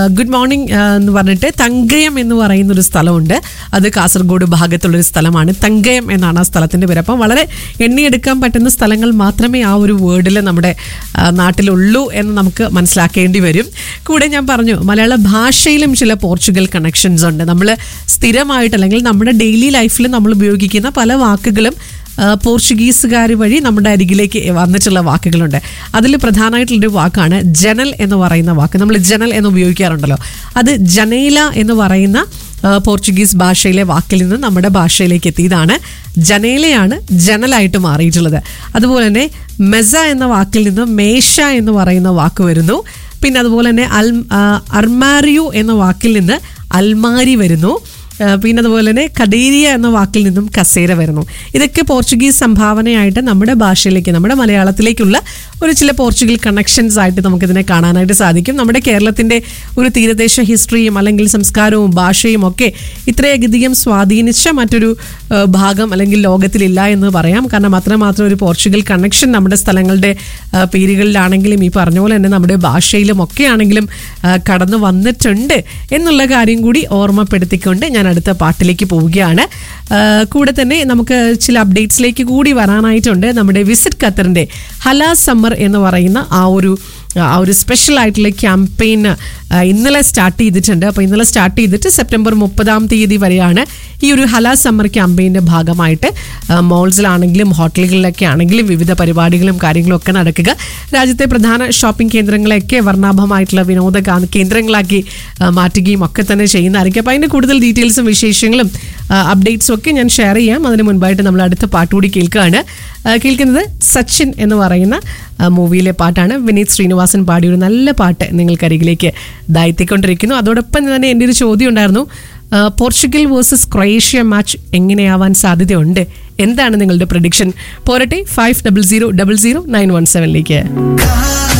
good morning എന്ന് പറഞ്ഞിട്ട് തങ്കയം എന്ന് പറയുന്ന ഒരു സ്ഥലമുണ്ട് അത് കാസർഗോഡ് ഭാഗത്തുള്ളൊരു സ്ഥലമാണ് തങ്കയം എന്നാണ് ആ സ്ഥലത്തിന്റെ പേര് അപ്പം വളരെ എണ്ണിയെടുക്കാൻ പറ്റുന്ന സ്ഥലങ്ങൾ മാത്രമേ ആ ഒരു വേർഡിൽ നമ്മുടെ ആ, നാട്ടിലുള്ളൂ എന്ന് നമുക്ക് മനസ്സിലാക്കേണ്ടി വരും കൂടെ ഞാൻ പറഞ്ഞു മലയാള ഭാഷയിലും ചില പോർച്ചുഗൽ കണക്ഷൻസ് ഉണ്ട് നമ്മൾ സ്ഥിരമായിട്ട് അല്ലെങ്കിൽ നമ്മുടെ ഡെയിലി ലൈഫിൽ നമ്മൾ ഉപയോഗിക്കുന്ന പല വാക്കുകളും ആ, പോർച്ചുഗീസുകാർ വഴി നമ്മുടെ അരികിലേക്ക് വന്നിട്ടുള്ള വാക്കുകളുണ്ട് അതിൽ പ്രധാനമായിട്ടുള്ളൊരു വാക്കാണ് ജനൽ എന്ന് പറയുന്ന വാക്ക് നമ്മൾ ജനൽ എന്ന് ഉപയോഗിക്കാറുണ്ടല്ലോ അത് ജനേല എന്ന് പറയുന്ന ആ, പോർച്ചുഗീസ് ഭാഷയിലെ വാക്കിൽ നിന്ന് നമ്മുടെ ഭാഷയിലേക്ക് എത്തിയതാണ് ജനേലയാണ് ജനലായിട്ട് മാറിയിട്ടുള്ളത് അതുപോലെ തന്നെ മെസ എന്ന വാക്കിൽ നിന്ന് മേശ എന്ന് പറയുന്ന വാക്ക് വരുന്നു പിന്നെ അതുപോലെ തന്നെ അൽ ആ, അർമാരിയു എന്ന വാക്കിൽ നിന്ന് അൽമാരി വരുന്നു ആ, പിന്നെ അതുപോലെ തന്നെ കഡേരിയ എന്ന വാക്കിൽ നിന്നും കസേര വരുന്നു ഇതൊക്കെ പോർച്ചുഗീസ് സംഭാവനയായിട്ട് നമ്മുടെ ഭാഷയിലേക്ക് നമ്മുടെ മലയാളത്തിലേക്കുള്ള ഒരു ചില പോർച്ചുഗൽ കണക്ഷൻസ് ആയിട്ട് നമുക്കിതിനെ കാണാനായിട്ട് സാധിക്കും നമ്മുടെ കേരളത്തിൻ്റെ ഒരു തീരദേശ ഹിസ്റ്ററിയും അല്ലെങ്കിൽ സംസ്കാരവും ഭാഷയും ഒക്കെ ഇത്രയധികം സ്വാധീനിച്ച മറ്റൊരു ആ, ഭാഗം അല്ലെങ്കിൽ ലോകത്തിലില്ല എന്ന് പറയാം കാരണം അത്രമാത്രം ഒരു പോർച്ചുഗൽ കണക്ഷൻ നമ്മുടെ സ്ഥലങ്ങളുടെ ആ, പേരുകളിലാണെങ്കിലും ഈ പറഞ്ഞ പോലെ തന്നെ നമ്മുടെ ഭാഷയിലും ഒക്കെ ആണെങ്കിലും ആ, കടന്നു വന്നിട്ടുണ്ട് എന്നുള്ള കാര്യം കൂടി ഓർമ്മപ്പെടുത്തിക്കൊണ്ട് ഞാൻ അടുത്ത പാട്ടിലേക്ക് പോവുകയാണ് ആ, കൂടെ തന്നെ നമുക്ക് ചില അപ്ഡേറ്റ്സിലേക്ക് കൂടി വരാനായിട്ടുണ്ട് നമ്മുടെ വിസിറ്റ് ഖത്തറിൻ്റെ ഹല സമ്മർ എന്ന് പറയുന്ന ആ ഒരു ആ ഒരു സ്പെഷ്യൽ ആയിട്ടുള്ള ക്യാമ്പയിൻ ഇന്നലെ സ്റ്റാർട്ട് ചെയ്തിട്ടുണ്ട് അപ്പോൾ ഇന്നലെ സ്റ്റാർട്ട് ചെയ്തിട്ട് സെപ്റ്റംബർ മുപ്പതാം തീയതി വരെയാണ് ഈ ഒരു ഹല സമ്മർ ക്യാമ്പയിൻ്റെ ഭാഗമായിട്ട് ആ, മോൾസിലാണെങ്കിലും ഹോട്ടലുകളിലൊക്കെ ആണെങ്കിലും വിവിധ പരിപാടികളും കാര്യങ്ങളും ഒക്കെ നടക്കുക രാജ്യത്തെ പ്രധാന ഷോപ്പിംഗ് കേന്ദ്രങ്ങളെയൊക്കെ വർണ്ണാഭമായിട്ടുള്ള വിനോദ കാ- കേന്ദ്രങ്ങളാക്കി ആ, മാറ്റുകയും ഒക്കെ തന്നെ ചെയ്യുന്നതായിരിക്കും അപ്പോൾ അതിൻ്റെ കൂടുതൽ ഡീറ്റെയിൽസും വിശേഷങ്ങളും അപ്ഡേറ്റ്സും ഒക്കെ ഞാൻ ഷെയർ ചെയ്യാം അതിന് മുൻപായിട്ട് നമ്മൾ അടുത്ത പാട്ട് കൂടി കേൾക്കുകയാണ് ആ, കേൾക്കുന്നത് സച്ചിൻ എന്ന് പറയുന്ന ആ, മൂവിയിലെ പാട്ടാണ് വിനീത് ശ്രീനിവാസൻ പാടിയ ഒരു നല്ല പാട്ട് നിങ്ങൾക്കരികിലേക്ക് ദായിത്തിക്കൊണ്ടിരിക്കുന്നു അതോടൊപ്പം തന്നെ എൻ്റെ ഒരു ചോദ്യം ഉണ്ടായിരുന്നു ആ, പോർച്ചുഗൽ വേഴ്സസ് ക്രൊയേഷ്യ മാച്ച് എങ്ങനെയാവാൻ സാധ്യതയുണ്ട് എന്താണ് നിങ്ങളുടെ പ്രഡിക്ഷൻ പോരട്ടെ five double zero double zero nine one സെവനിലേക്ക്